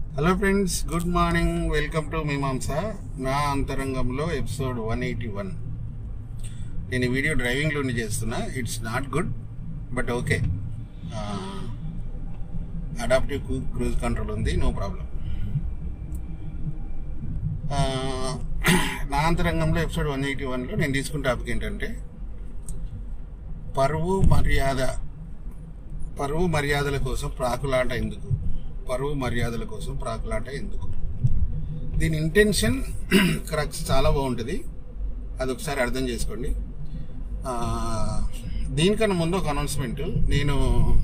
hello friends good morning welcome to Meemamsa నా అంతరంగంలో episode one eighty one నేను ఈ వీడియో డ్రైవింగ్లోనే చేస్తున్నా it's not good but okay adaptive cruise control ఉంది నో ప్రాబ్లం నా అంతరంగంలో ఎపిసోడ్ వన్ ఎయిటీ వన్లో నేను తీసుకున్న టాపిక్ ఏంటంటే పరువు మర్యాద పరువు మర్యాదల కోసం ప్రాకులాట ఎందుకు పరువు మర్యాదల కోసం ప్రాకులాట ఎందుకు దీని ఇంటెన్షన్ క్రక్స్ చాలా బాగుంటుంది అది ఒకసారి అర్థం చేసుకోండి ఆ, దీనికన్నా ముందు ఒక అనౌన్స్మెంట్ నేను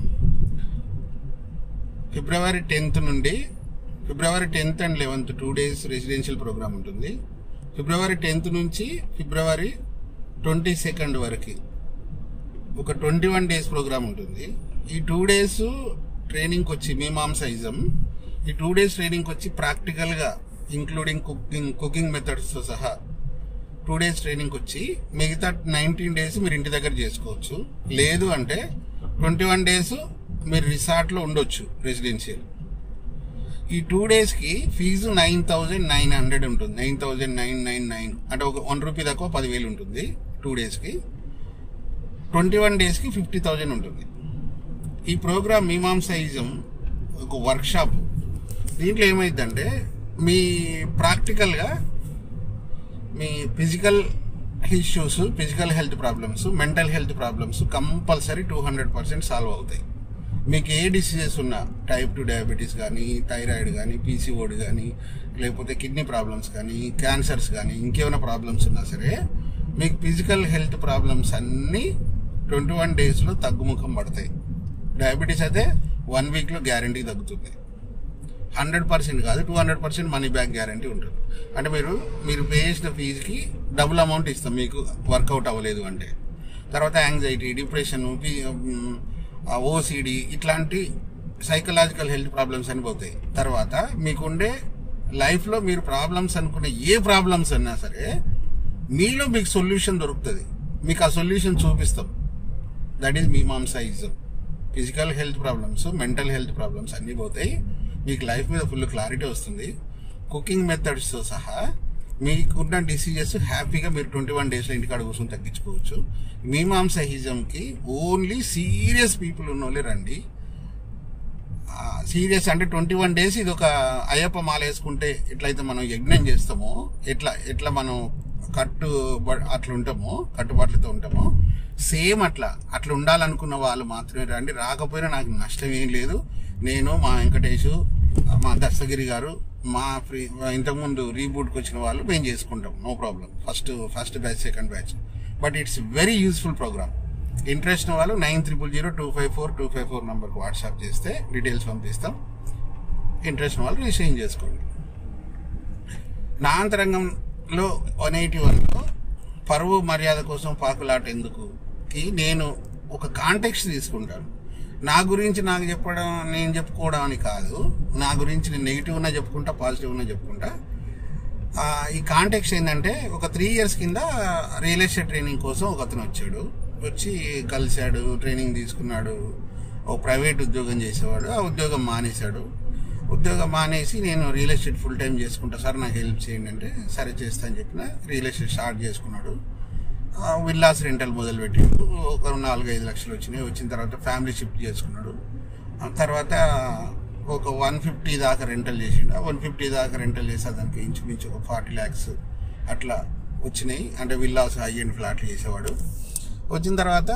ఫిబ్రవరి టెన్త్ నుండి February tenth and eleventh two days residential programme ఉంటుంది ఫిబ్రవరి టెన్త్ నుంచి ఫిబ్రవరి ట్వంటీ సెకండ్ వరకు ఒక ట్వంటీ వన్ డేస్ ప్రోగ్రామ్ ఉంటుంది ఈ టూ డేస్ ట్రైనింగ్కి వచ్చి మీమాంసైజం ఈ టూ డేస్ ట్రైనింగ్కి వచ్చి ప్రాక్టికల్గా ఇంక్లూడింగ్ కుకింగ్ కుకింగ్ మెథడ్స్తో సహా టూ డేస్ ట్రైనింగ్కి వచ్చి మిగతా నైన్టీన్ డేస్ మీరు ఇంటి దగ్గర చేసుకోవచ్చు లేదు అంటే ట్వంటీ వన్ డేస్ మీరు రిసార్ట్లో ఉండొచ్చు రెసిడెన్షియల్ ఈ టూ డేస్కి fee nine thousand nine hundred ఉంటుంది nine thousand nine nine nine అంటే ఒక వన్ రూపీ తక్కువ పదివేలు ఉంటుంది టూ డేస్కి ట్వంటీ వన్ డేస్కి ఫిఫ్టీ థౌజండ్ ఉంటుంది ఈ ప్రోగ్రామ్ మీమాంసైజం ఒక వర్క్షాప్ దీంట్లో ఏమైందంటే మీ ప్రాక్టికల్గా మీ physical issues physical health problems mental health problems compulsory two hundred percent solve అవుతాయి మీకు ఏ డిసీజెస్ ఉన్నా టైప్ టూ డయాబెటీస్ కానీ థైరాయిడ్ కానీ పీసీఓడి కానీ లేకపోతే కిడ్నీ ప్రాబ్లమ్స్ కానీ క్యాన్సర్స్ కానీ ఇంకేమైనా ప్రాబ్లమ్స్ ఉన్నా సరే మీకు ఫిజికల్ హెల్త్ ప్రాబ్లమ్స్ అన్నీ ట్వంటీ వన్ డేస్లో తగ్గుముఖం పడతాయి డయాబెటీస్ అయితే వన్ వీక్లో గ్యారంటీ తగ్గుతుంది హండ్రెడ్ పర్సెంట్ కాదు two hundred percent money back guarantee ఉంటుంది అంటే మీరు మీరు పే చేసిన ఫీజుకి డబుల్ అమౌంట్ ఇస్తాం మీకు వర్కౌట్ అవ్వలేదు అంటే తర్వాత యాంగ్జైటీ డిప్రెషన్ ఓసిడి ఇట్లాంటి సైకలాజికల్ హెల్త్ ప్రాబ్లమ్స్ అని పోతాయి తర్వాత మీకుండే లైఫ్లో మీరు ప్రాబ్లమ్స్ అనుకునే ఏ ప్రాబ్లమ్స్ అన్నా సరే మీలో మీకు సొల్యూషన్ దొరుకుతుంది మీకు ఆ సొల్యూషన్ చూపిస్తాం దట్ ఈస్ మీమాంసైజం physical health problems mental health problems అన్నీ పోతాయి మీకు లైఫ్ మీద ఫుల్ క్లారిటీ వస్తుంది కుకింగ్ మెథడ్స్తో సహా మీకున్న డిసీజెస్ హ్యాపీగా మీరు ట్వంటీ వన్ డేస్లో ఇంటికాడ కూర్చొని తగ్గించుకోవచ్చు మీమాంసహిజంకి ఓన్లీ సీరియస్ పీపుల్ ఉన్న వాళ్ళే రండి సీరియస్ అంటే ట్వంటీ వన్ డేస్ ఇది ఒక అయ్యప్ప మాల వేసుకుంటే ఎట్లయితే మనం యజ్ఞం చేస్తామో ఎట్లా ఎట్లా మనం కట్టు బ- అట్లా ఉంటామో కట్టుబాట్లతో ఉంటామో సేమ్ అట్లా అట్లా ఉండాలనుకున్న వాళ్ళు మాత్రమే రండి రాకపోయినా నాకు నష్టం ఏం లేదు నేను మా వెంకటేష్ మా దస్తగిరి గారు మా ఫ్రీ ఇంతకుముందు రీబూట్కి వచ్చిన వాళ్ళు మేము చేసుకుంటాం no problem first first batch second batch but it's very useful program interest వాళ్ళు nine triple zero two five four two five four నెంబర్కి వాట్సాప్ చేస్తే డీటెయిల్స్ పంపిస్తాం ఇంట్రెస్ట్ వాళ్ళు రిసీవ్ చేసుకోండి నా అంతరంగంలో వన్ ఎయిటీ వన్లో పరువు మర్యాద కోసం పాకులాట ఎందుకుకి నేను ఒక కాంటెక్స్ట్ తీసుకుంటాను నా గురించి నాకు చెప్పడం నేను చెప్పుకోవడం అని కాదు నా గురించి నేను నెగిటివ్ ఉన్నా చెప్పుకుంటా పాజిటివ్ ఉన్నా చెప్పుకుంటా ఆ, ఈ కాంటెక్స్ట్ ఏంటంటే ఒక త్రీ ఇయర్స్ కింద రియల్ ఎస్టేట్ ట్రైనింగ్ కోసం ఒక అతను వచ్చాడు వచ్చి కలిశాడు ట్రైనింగ్ తీసుకున్నాడు ఒక ప్రైవేట్ ఉద్యోగం చేసేవాడు ఆ ఉద్యోగం మానేశాడు ఉద్యోగం మానేసి నేను రియల్ ఎస్టేట్ ఫుల్ టైం చేసుకుంటా సార్ నాకు హెల్ప్ చేయండి అంటే సరే చేస్తా అని చెప్పిన రియల్ ఎస్టేట్ స్టార్ట్ చేసుకున్నాడు ఆ, విల్లాస్ రెంటల్ మొదలుపెట్టిండు ఒక నాలుగు ఐదు లక్షలు వచ్చినాయి వచ్చిన తర్వాత ఫ్యామిలీ షిఫ్ట్ చేసుకున్నాడు ఆ తర్వాత ఒక వన్ ఫిఫ్టీ దాకా రెంటల్ చేసిండు ఆ వన్ ఫిఫ్టీ దాకా రెంటల్ చేసే దానికి ఇంచుమించు ఒక ఫార్టీ ల్యాక్స్ అట్లా వచ్చినాయి అంటే విల్లాస్ హై అండ్ ఫ్లాట్లు చేసేవాడు వచ్చిన తర్వాత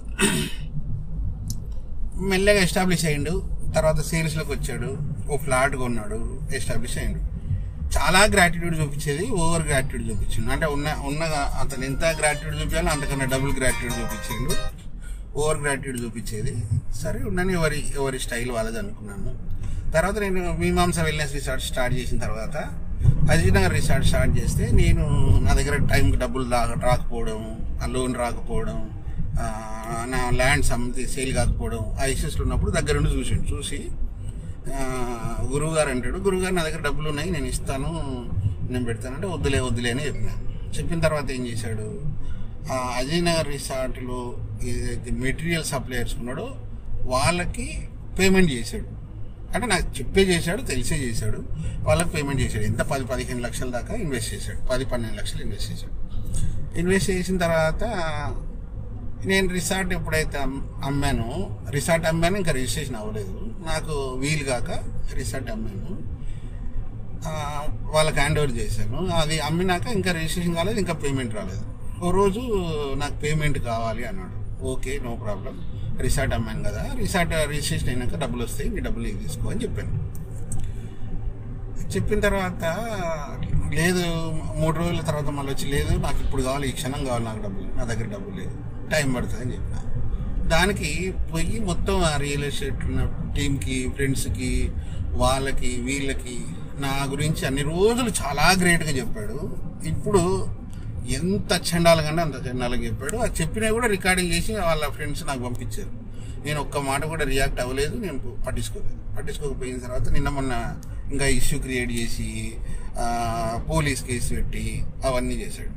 మెల్లగా ఎస్టాబ్లిష్ అయ్యిండు తర్వాత సేల్స్లోకి వచ్చాడు ఓ ఫ్లాట్ కొన్నాడు ఎస్టాబ్లిష్ అయ్యిండు చాలా గ్రాటిట్యూడ్ చూపించేది ఓవర్ గ్రాటిట్యూడ్ చూపించిండు అంటే ఉన్న ఉన్న అతను ఎంత గ్రాటిట్యూడ్ చూపించాలో అంతకన్నా డబుల్ గ్రాటిట్యూడ్ చూపించిండు ఓవర్ గ్రాటిట్యూడ్ చూపించేది సరే ఉండని ఎవరి ఎవరి స్టైల్ వాళ్ళది అనుకున్నాను తర్వాత నేను మీమాంస వెల్నెస్ రిసార్ట్ స్టార్ట్ చేసిన తర్వాత అజీనగర్ రిసార్ట్ స్టార్ట్ చేస్తే నేను నా దగ్గర టైంకి డబ్బులు రా రాకపోవడం ఆ లోన్ రాకపోవడం ఆ, నా ల్యాండ్స్ అమ్మితే సేల్ కాకపోవడం ఆ ఇష్యూస్లో ఉన్నప్పుడు దగ్గర నుండి చూసిండు చూసి ఆ, గురువు గారు అంటాడు గురువు గారు నా దగ్గర డబ్బులు ఉన్నాయి నేను ఇస్తాను నేను పెడతానంటే వద్దులే వద్దులే అని చెప్పిన చెప్పిన తర్వాత ఏం చేశాడు ఆ అజయ్ నగర్ రిసార్ట్లో ఏదైతే మెటీరియల్ సప్లయర్స్ ఉన్నాడో వాళ్ళకి పేమెంట్ చేశాడు అంటే నాకు చెప్పే చేశాడు తెలిసే చేశాడు వాళ్ళకి పేమెంట్ చేశాడు ఎంత పది పదిహేను లక్షల దాకా ఇన్వెస్ట్ చేశాడు పది పన్నెండు లక్షలు ఇన్వెస్ట్ చేశాడు ఇన్వెస్ట్ చేసిన తర్వాత నేను రిసార్ట్ ఎప్పుడైతే అమ్- అమ్మానో రిసార్ట్ అమ్మాను ఇంకా రిజిస్ట్రేషన్ అవ్వలేదు నాకు వీలు కాక రిసార్ట్ అమ్మాను ఆ, వాళ్ళకి హ్యాండ్ ఓవర్ చేశాను అది అమ్మినాక ఇంకా రిజిస్ట్రేషన్ కాలేదు ఇంకా పేమెంట్ రాలేదు ఓ రోజు నాకు పేమెంట్ కావాలి అన్నాడు ఓకే నో ప్రాబ్లం రిసార్ట్ అమ్మాను కదా రిసార్ట్ రిజిస్ట్రేషన్ అయినాక డబ్బులు వస్తాయి మీ డబ్బులు ఇది తీసుకో అని చెప్పాను చెప్పిన తర్వాత లేదు మూడు రోజుల తర్వాత మళ్ళీ వచ్చి లేదు నాకు ఇప్పుడు కావాలి ఈ క్షణం కావాలి నాకు డబ్బులు నా దగ్గర డబ్బులు లేదు టైం పడుతుంది అని చెప్పిన దానికి పోయి మొత్తం ఆ రియల్ ఎస్టేట్ ఉన్న టీంకి ఫ్రెండ్స్కి వాళ్ళకి వీళ్ళకి నా గురించి అన్ని రోజులు చాలా గ్రేట్గా చెప్పాడు ఇప్పుడు ఎంత చండాలంగా అంత చండాలంగా చెప్పాడు అది చెప్పినా కూడా రికార్డింగ్ చేసి వాళ్ళ ఫ్రెండ్స్ నాకు పంపించారు నేను ఒక్క మాట కూడా రియాక్ట్ అవ్వలేదు నేను పట్టించుకోలేదు పట్టించుకోకపోయిన తర్వాత నిన్న మొన్న ఇంకా ఇష్యూ క్రియేట్ చేసి ఆ, పోలీస్ కేసు పెట్టి అవన్నీ చేశాడు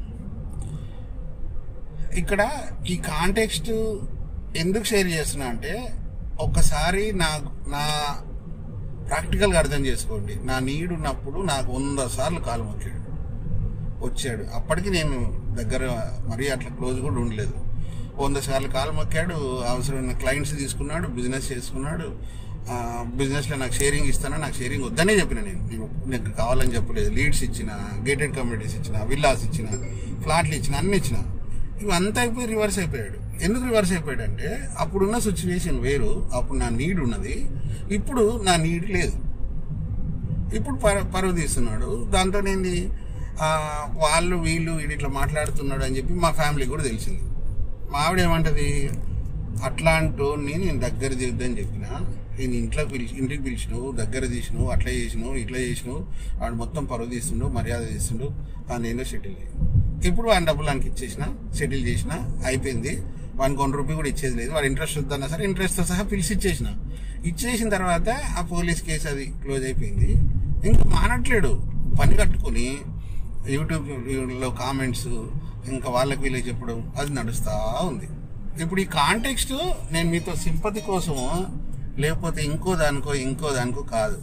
ఇక్కడ ఈ కాంటెక్స్ట్ ఎందుకు షేర్ చేస్తున్నా అంటే ఒక్కసారి నా నా ప్రాక్టికల్గా అర్థం చేసుకోండి నా నీడు ఉన్నప్పుడు నాకు వంద సార్లు కాలు మొక్కాడు వచ్చాడు అప్పటికి నేను దగ్గర మరీ అట్లా క్లోజ్ కూడా ఉండలేదు వంద సార్లు కాలు మొక్కాడు అవసరమైన క్లయింట్స్ తీసుకున్నాడు బిజినెస్ చేసుకున్నాడు ఆ, బిజినెస్లో నాకు షేరింగ్ ఇస్తానా నాకు షేరింగ్ వద్దనే చెప్పిన నేను నేను నీకు కావాలని చెప్పలేదు లీడ్స్ ఇచ్చిన గేటెడ్ కమ్యూనిటీస్ ఇచ్చిన విల్లాస్ ఇచ్చిన ఫ్లాట్లు ఇచ్చిన అన్ని ఇచ్చిన ఇవంతా అయిపోయి రివర్స్ అయిపోయాడు ఎందుకు రివర్స్ అయిపోయాడు అంటే అప్పుడున్న సిచ్యువేషన్ వేరు అప్పుడు నా నీడ్ ఉన్నది ఇప్పుడు నా నీడ్ లేదు ఇప్పుడు పర పరువు తీస్తున్నాడు దాంతో నేను వాళ్ళు వీళ్ళు వీడు ఇట్లా మాట్లాడుతున్నాడు అని చెప్పి మా ఫ్యామిలీ కూడా తెలిసింది మా ఆవిడ ఏమంటది అట్లాంటోని నేను దగ్గర తీద్దని చెప్పిన నేను ఇంట్లో పిలిచి ఇంటికి పిలిచినావు దగ్గర తీసినావు అట్లా చేసినావు ఇట్లా చేసినావు వాడు మొత్తం పరువు తీస్తుండు మర్యాద తీస్తుండు ఆ నేను సెటిల్ చేయి ఇప్పుడు వాడి డబ్బులు వానికి ఇచ్చేసిన సెటిల్ చేసిన అయిపోయింది వానికి వన్ రూపీ కూడా ఇచ్చేది లేదు వాడు ఇంట్రెస్ట్ వద్దన్నా సరే ఇంట్రెస్ట్తో సహా పిలిచి ఇచ్చేసిన ఇచ్చేసిన తర్వాత ఆ పోలీస్ కేసు అది క్లోజ్ అయిపోయింది ఇంకా మానట్లేడు పని కట్టుకొని యూట్యూబ్లో కామెంట్స్ ఇంకా వాళ్ళకి వీళ్ళకి చెప్పడం అది నడుస్తూ ఉంది ఇప్పుడు ఈ కాంటెక్స్ట్ నేను మీతో సింపతి కోసమో లేకపోతే ఇంకో దానికో ఇంకో దానికో కాదు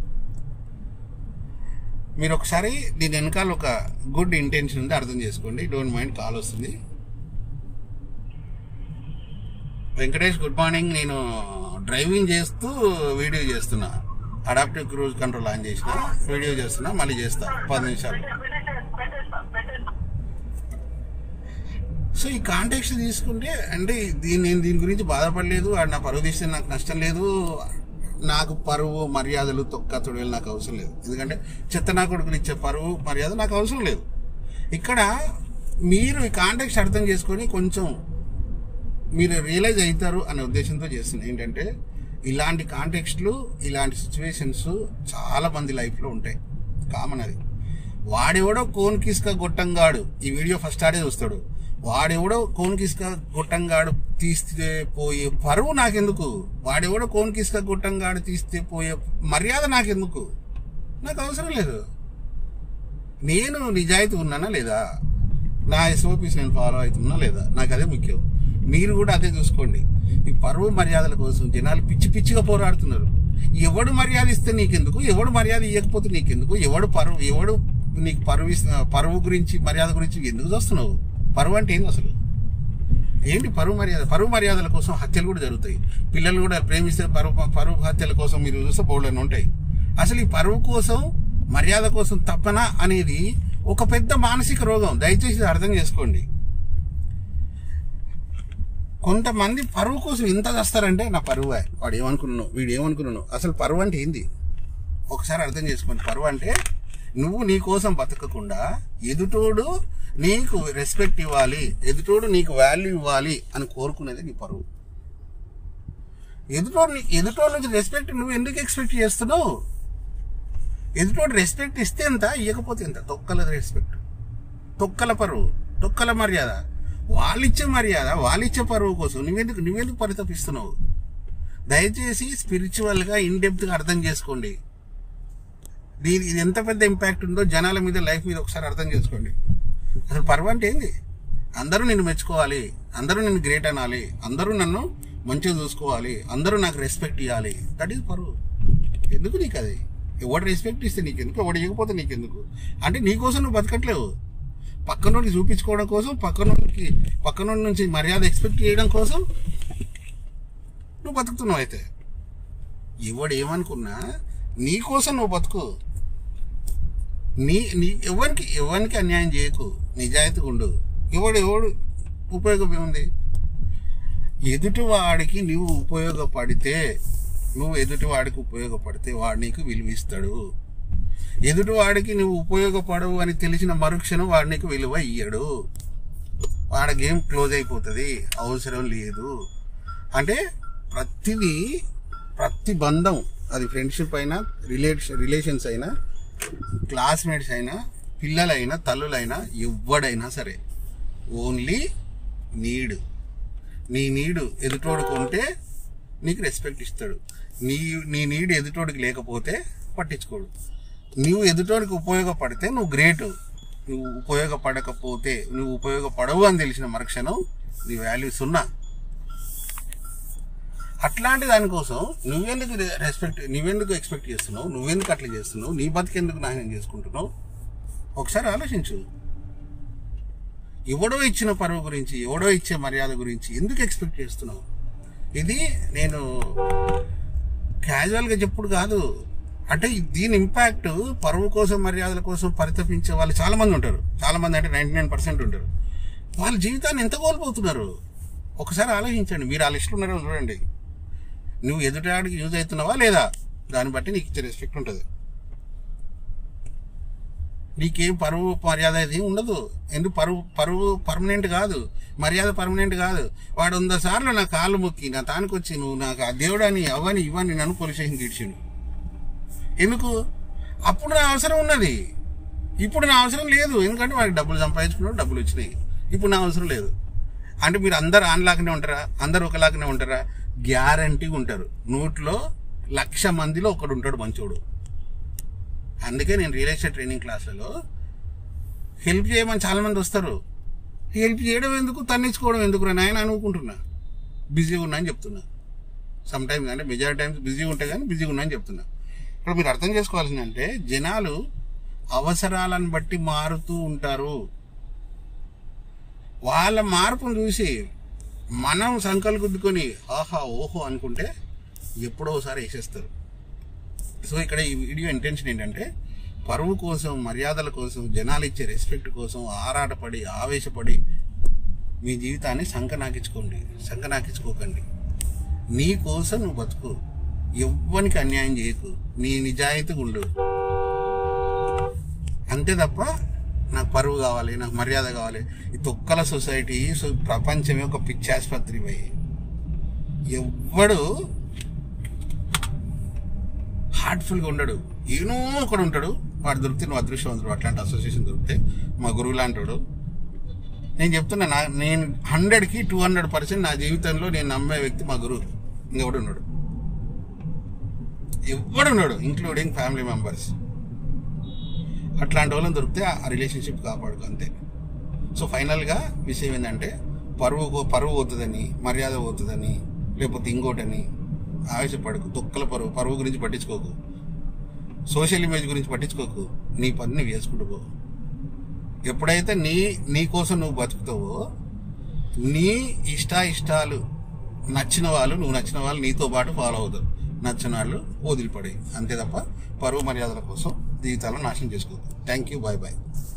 మీరు ఒకసారి దీని వెనకాల ఒక గుడ్ ఇంటెన్షన్ ఉంది అర్థం చేసుకోండి డోంట్ మైండ్ కాల్ వస్తుంది వెంకటేష్ గుడ్ మార్నింగ్ నేను డ్రైవింగ్ చేస్తూ వీడియో చేస్తున్నా అడాప్టివ్ క్రూజ్ కంట్రోల్ ఆన్ చేసిన వీడియో చేస్తున్నా మళ్ళీ చేస్తా పది నిమిషాలు సో ఈ కాంటాక్ట్స్ తీసుకుంటే అంటే దీని నేను దీని గురించి బాధపడలేదు వాడు నా పరువు తీస్తే నాకు నష్టం లేదు నాకు పరువు మర్యాదలు తొక్క తొడవలు నాకు అవసరం లేదు ఎందుకంటే చెత్త నా కొడుకులు ఇచ్చే పరువు మర్యాద నాకు అవసరం లేదు ఇక్కడ మీరు ఈ కాంటాక్ట్స్ అర్థం చేసుకొని కొంచెం మీరు రియలైజ్ అవుతారు అనే ఉద్దేశంతో చేస్తున్నా ఏంటంటే ఇలాంటి కాంటెక్స్ట్లు ఇలాంటి సిచ్యువేషన్స్ చాలా మంది లైఫ్లో ఉంటాయి కామన్ అది వాడెవడో కోన్ కిస్క గొట్టంగాడు ఈ వీడియో ఫస్ట్ ఆడే చూస్తాడు వాడెవడో కోన్ కిస్క గొట్టంగాడు తీస్తే పోయే పరువు నాకెందుకు వాడెవడో కోన్ కిస్క గొట్టంగాడు తీస్తే పోయే మర్యాద నాకెందుకు నాకు అవసరం లేదు నేను నిజాయితీ ఉన్నానా లేదా నా ఎస్ఓపీస్ నేను ఫాలో అవుతున్నా లేదా నాకు అదే ముఖ్యం మీరు కూడా అదే చూసుకోండి ఈ పరువు మర్యాదల కోసం జనాలు పిచ్చి పిచ్చిగా పోరాడుతున్నారు ఎవడు మర్యాద ఇస్తే నీకెందుకు ఎవడు మర్యాద ఇవ్వకపోతే నీకెందుకు ఎవడు పరువు ఎవడు నీకు పరువు ఇస్- పరువు గురించి మర్యాద గురించి ఎందుకు చూస్తున్నావు పరువు అంటే ఏంది అసలు ఏంటి పరువు మర్యాద పరువు మర్యాదల కోసం హత్యలు కూడా జరుగుతాయి పిల్లలు కూడా ప్రేమిస్తే పరువు పరువు హత్యల కోసం మీరు చూస్తే బోర్డులను ఉంటాయి అసలు ఈ పరువు కోసం మర్యాద కోసం తప్పన అనేది ఒక పెద్ద మానసిక రోగం దయచేసి ఇది అర్థం చేసుకోండి కొంతమంది పరువు కోసం ఇంత చేస్తారంటే నా పరువే వాడు ఏమనుకున్నాను వీడు ఏమనుకున్నాను అసలు పరువు అంటే ఏంది ఒకసారి అర్థం చేసుకోండి పరువు అంటే నువ్వు నీ కోసం బతకకుండా ఎదుటోడు నీకు రెస్పెక్ట్ ఇవ్వాలి ఎదుటోడు నీకు వాల్యూ ఇవ్వాలి అని కోరుకునేది నీ పరువు ఎదుటోడు నీ- ఎదుటోడు నుంచి రెస్పెక్ట్ నువ్వు ఎందుకు ఎక్స్పెక్ట్ చేస్తున్నావు ఎదుటోడు రెస్పెక్ట్ ఇస్తే ఎంత ఇవ్వకపోతే ఎంత తొక్కల రెస్పెక్ట్ తొక్కల పరువు తొక్కల మర్యాద వాళ్ళిచ్చే మర్యాద వాళ్ళిచ్చే పరువు కోసం నువ్వెందుకు నువ్వెందుకు పరితపిస్తున్నావు దయచేసి స్పిరిచువల్గా ఇన్డెప్త్గా అర్థం చేసుకోండి దీని ఇది ఎంత పెద్ద ఇంపాక్ట్ ఉందో జనాల మీద లైఫ్ మీద ఒకసారి అర్థం చేసుకోండి అసలు పరువు అంటే ఏంది అందరూ నిన్ను మెచ్చుకోవాలి అందరూ నిన్ను గ్రేట్ అనాలి అందరూ నన్ను మంచిగా చూసుకోవాలి అందరూ నాకు రెస్పెక్ట్ ఇవ్వాలి దట్ ఈస్ పరువు ఎందుకు నీకు అది ఎవడు రెస్పెక్ట్ ఇస్తే నీకెందుకు ఎవడు ఇవ్వకపోతే నీకెందుకు అంటే నీకోసం నువ్వు బతకట్లేవు పక్కనోడికి చూపించుకోవడం కోసం పక్కనోడికి పక్కనోడి నుంచి మర్యాద ఎక్స్పెక్ట్ చేయడం కోసం నువ్వు బతుకుతున్నావు అయితే ఎవడు ఏమనుకున్నా నీ కోసం నువ్వు బతుకు నీ నీ ఎవరికి ఎవరికి అన్యాయం చేయకు నిజాయితీగా ఉండు ఎవడు ఎవడు ఉపయోగం ఏముంది ఎదుటివాడికి నువ్వు ఉపయోగపడితే నువ్వు ఎదుటివాడికి ఉపయోగపడితే వాడు నీకు విలువ ఇస్తాడు ఎదుటివాడికి నువ్వు ఉపయోగపడవు అని తెలిసిన మరుక్షణం వాడు నీకు విలువ ఇయ్యడు వాడ గేమ్ క్లోజ్ అయిపోతుంది అవసరం లేదు అంటే ప్రతిదీ ప్రతి బంధం అది ఫ్రెండ్షిప్ అయినా రిలేషన్ రిలేషన్స్ అయినా క్లాస్మేట్స్ అయినా పిల్లలైనా తల్లులైనా ఎవడైనా సరే ఓన్లీ నీడ్ నీ నీడు ఎదుటోడుకు ఉంటే నీకు రెస్పెక్ట్ ఇస్తాడు నీ నీ నీడు ఎదుటోడికి లేకపోతే పట్టించుకోడు నువ్వు ఎదుటోడికి ఉపయోగపడితే నువ్వు గ్రేట్ నువ్వు ఉపయోగపడకపోతే నువ్వు ఉపయోగపడవు అని తెలిసిన మరుక్షణం నీ వాల్యూ సున్నా అట్లాంటి దానికోసం నువ్వెందుకు రెస్పెక్ట్ నువ్వెందుకు ఎక్స్పెక్ట్ చేస్తున్నావు నువ్వెందుకు అట్లా చేస్తున్నావు నీ బతికెందుకు నాశనం చేసుకుంటున్నావు ఒకసారి ఆలోచించు ఎవడో ఇచ్చిన పరువు గురించి ఎవడో ఇచ్చే మర్యాద గురించి ఎందుకు ఎక్స్పెక్ట్ చేస్తున్నావు ఇది నేను క్యాజువల్గా చెప్పుడు కాదు అంటే దీని ఇంపాక్ట్ పరువు కోసం మర్యాదల కోసం పరితపించే వాళ్ళు చాలా మంది ఉంటారు చాలా మంది అంటే నైంటీ నైన్ పర్సెంట్ ఉంటారు వాళ్ళ జీవితాన్ని ఎంత కోల్పోతున్నారు ఒకసారి ఆలోచించండి మీరు ఆ లిస్టులో ఉన్నారో చూడండి నువ్వు ఎదుటాడికి యూజ్ అవుతున్నావా లేదా దాన్ని బట్టి నీకు ఇచ్చే రెస్పెక్ట్ ఉంటుంది నీకేం పరువు మర్యాద అది ఉండదు ఎందుకు పరువు పరువు పర్మనెంట్ కాదు మర్యాద పర్మనెంట్ కాదు వాడు వంద సార్లు నా కాళ్ళు మొక్కి నా తానికి వచ్చి నువ్వు నాకు ఆ దేవుడని అవని ఇవని నన్ను పోలీస్ స్టేషన్ తీర్చిండు ఎందుకు అప్పుడు నా అవసరం ఉన్నది ఇప్పుడు నా అవసరం లేదు ఎందుకంటే వాడికి డబ్బులు సంపాదించుకున్నాడు డబ్బులు వచ్చినాయి ఇప్పుడు నా అవసరం లేదు అంటే మీరు అందరు ఆన్లాగానే ఉంటారా అందరు ఒకలాగానే ఉంటారా గ్యారంటీగా ఉంటారు నూట్లో లక్ష మందిలో ఒకడు ఉంటాడు మంచోడు అందుకే నేను రియల్ ఎస్టేట్ ట్రైనింగ్ క్లాసులలో హెల్ప్ చేయమని చాలా మంది వస్తారు హెల్ప్ చేయడం ఎందుకు తన్నించుకోవడం ఎందుకు నాయన అనుకుంటున్నా బిజీగా ఉన్నా అని చెప్తున్నా సమ్ టైమ్స్ అంటే మెజారిటీ టైమ్స్ బిజీగా ఉంటే కానీ బిజీగా ఉన్నా అని చెప్తున్నా ఇక్కడ మీరు అర్థం చేసుకోవాల్సింది అంటే జనాలు అవసరాలను బట్టి మారుతూ ఉంటారు వాళ్ళ మార్పును చూసి మనం సంకలు గుద్దుకొని ఆహా ఓహో అనుకుంటే ఎప్పుడో ఒకసారి వేసేస్తారు సో ఇక్కడ ఈ వీడియో ఇంటెన్షన్ ఏంటంటే పరువు కోసం మర్యాదల కోసం జనాలు ఇచ్చే రెస్పెక్ట్ కోసం ఆరాటపడి ఆవేశపడి మీ జీవితాన్ని సంకనాకించుకోండి సంకనాకించుకోకండి నీ కోసం నువ్వు బతుకు ఎవ్వనికి అన్యాయం చేయకు నీ నిజాయితీ ఉండు అంతే తప్ప నాకు పరువు కావాలి నాకు మర్యాద కావాలి ఈ తొక్కల సొసైటీ సో ప్రపంచమే ఒక పిచ్చి ఆసుపత్రి పోయి ఎవ్వడు హార్ట్ఫుల్గా ఉండడు ఏనో ఒకడు ఉంటాడు వాడు దొరికితే నువ్వు అదృష్టవంతుడు అట్లాంటి అసోసియేషన్ దొరికితే మా గురువు లాంటాడు నేను చెప్తున్నా నా నేను హండ్రెడ్కి టూ హండ్రెడ్ పర్సెంట్ నా జీవితంలో నేను నమ్మే వ్యక్తి మా గురువు ఇంకెవడు ఉన్నాడు ఎవడున్నాడు ఇంక్లూడింగ్ ఫ్యామిలీ మెంబర్స్ అట్లాంటి వాళ్ళని దొరికితే ఆ రిలేషన్షిప్ కాపాడుకు అంతే సో ఫైనల్గా విషయం ఏంటంటే పరువు పరువు పోతుందని మర్యాద పోతుందని లేకపోతే ఇంకోటని ఆవేశపడకు తొక్కల పరువు పరువు గురించి పట్టించుకోకు సోషల్ ఇమేజ్ గురించి పట్టించుకోకు నీ పని నువ్వు వేసుకుంటూ పో ఎప్పుడైతే నీ నీ కోసం నువ్వు బతుకుతావో నీ ఇష్ట ఇష్టాలు నచ్చిన వాళ్ళు నువ్వు నచ్చిన వాళ్ళు నీతో పాటు ఫాలో అవుతారు నచ్చిన వాళ్ళు వదిలిపడే అంతే తప్ప పరువు మర్యాదల కోసం జీవితాలను నాశనం చేసుకోకు థ్యాంక్ యూ బాయ్ బాయ్